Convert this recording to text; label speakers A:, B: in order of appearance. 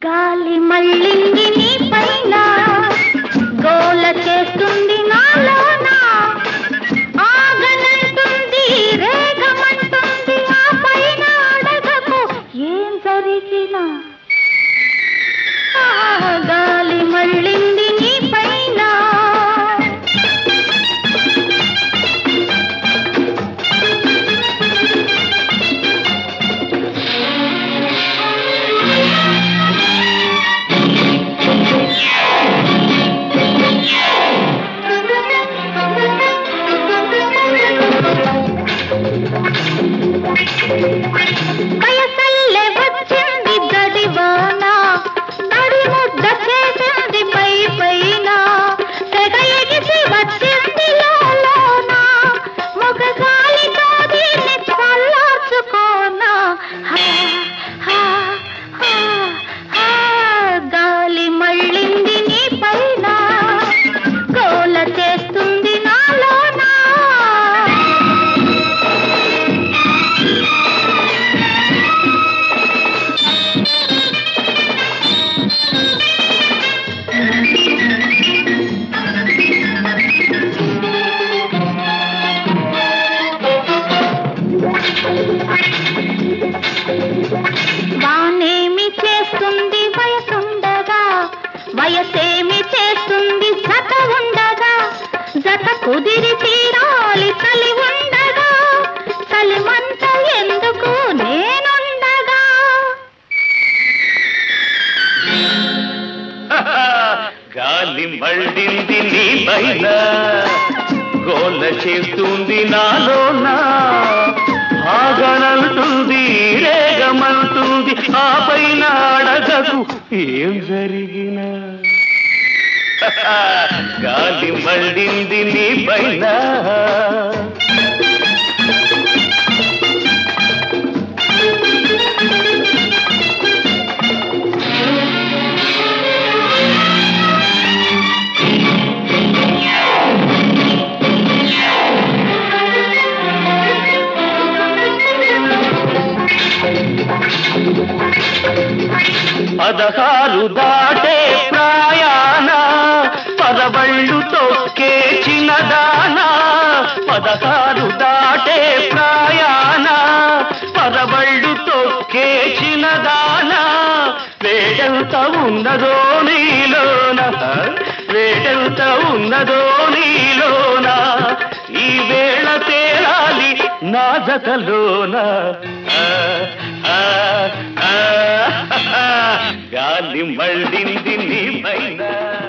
A: గాలి మళ్ళింది నీ పైన గోల చేస్తుంది నాలోన ఆగనంటుంది రేగమంటుంది ఆ పైన అడగకు ఏం జరిగినా ఆ, గాలి మళ్ళింది నీ పైన వయసల్లే వచ్చింది గడివాన నడి ముద్ద చేసింది పై పైన తెగ ఎగిసి వచ్చింది లోన మగగాలితో దీన్ని చల్లార్చుకోనా హా, హా, హా, హా. గాలి మళ్ళింది నీ పైన గోల చేస్తుంది నాలోనా వానేమి చేస్తుంది వయసుండగా వయసేమి చేస్తుంది జత ఉండగా జత కుదిరి తీరాలి చలి ఉండగా చలిమంట ఎందుకు నేనుండగా
B: గాలి మళ్ళింది నీ పైన గోల చేస్తుంది నాలోన ఆగనంటుంది రేగమంటుంది ఆ పైన అడగకు ఏం జరిగినా గాలి మళ్ళింది నీ పైన పదహారు దాటే ప్రాయాణ పదబళ్ళు తొక్కే చిన్నదాన పదహారు దాటే ప్రాయాణ పదబళ్ళు తొక్కే చిన్నదాన వేడెంత ఉన్నదో నీలోన వేడెంత ఉన్నదో నీలోన ఈ వేళ తేలాలి నా జతలోన ఆ, ఆ, ఆ, గాలి మళ్ళింది నీ పైన